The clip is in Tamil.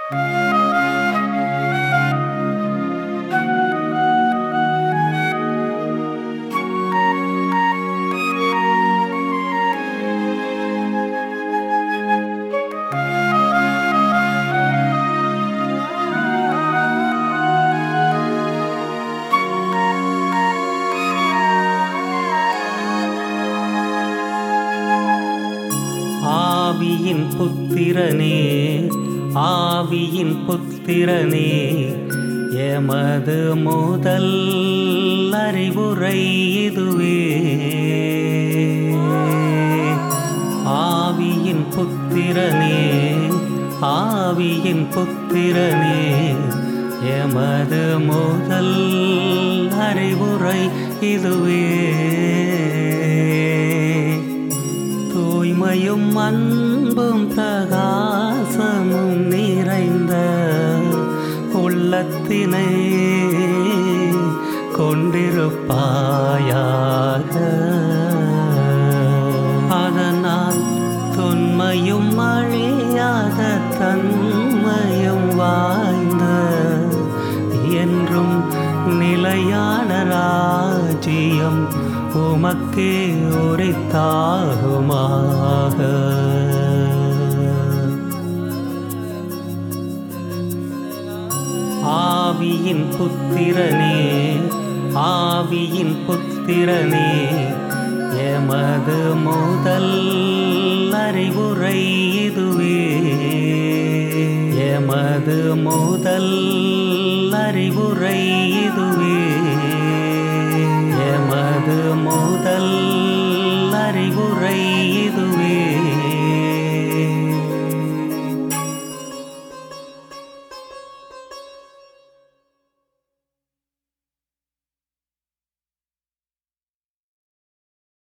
ஆவியின் புத்திரனே ஆவியின் புத்திரனே எமது முதல் அறிவுரை இதுவே ஆவியின் புத்திரனே ஆவியின் புத்திரனே எமது முதல் அறிவுரை இதுவே தூய்மையும் அன்பும் பிரகாசமும் நிறைந்த உள்ளத்தினை கொண்டிருப்பாயாக அதனால் தொன்மையும் அழியாத தன்மையும் வாய்ந்த என்றும் நிலையான ராஜ்யம் உமக்கே உரித்தாகுமாக ஆவியின் புத்திரனே ஆவியின் புத்திரனே எமது முதல் அறிவுரை இதுவே எமது முதல் அறிவுரை இதுவே எமது முதல் அறிவுரை